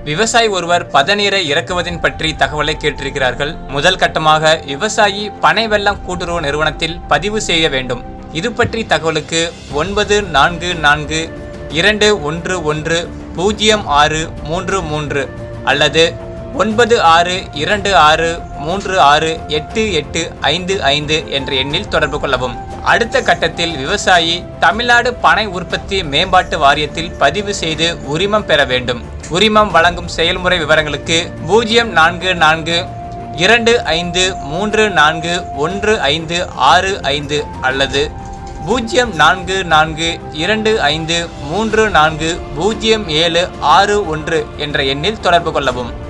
விவசாயி ஒருவர் பதநீரை இறக்குவதின் பற்றி தகவலை கேட்டிருக்கிறார்கள் முதல் கட்டமாக விவசாயி பனை வெள்ளம் கூட்டுறவு நிறுவனத்தில் பதிவு செய்ய வேண்டும் இது பற்றி தகவலுக்கு ஒன்பது நான்கு நான்கு இரண்டு ஒன்று ஒன்று பூஜ்ஜியம் ஆறு மூன்று மூன்று அல்லது ஒன்பது ஆறு இரண்டு ஆறு மூன்று ஆறு எட்டு எட்டு ஐந்து ஐந்து என்ற எண்ணில் தொடர்பு கொள்ளவும் அடுத்த கட்டத்தில் விவசாயி தமிழ்நாடு பனை உற்பத்தி மேம்பாட்டு வாரியத்தில் பதிவு செய்து உரிமம் பெற வேண்டும் உரிமம் வழங்கும் செயல்முறை விவரங்களுக்கு பூஜ்ஜியம் நான்கு நான்கு இரண்டு ஐந்து மூன்று நான்கு ஒன்று ஐந்து ஆறு ஐந்து அல்லது பூஜ்ஜியம் நான்கு நான்கு இரண்டு ஐந்து மூன்று நான்கு பூஜ்ஜியம் ஏழு ஆறு ஒன்று என்ற எண்ணில் தொடர்பு கொள்ளவும்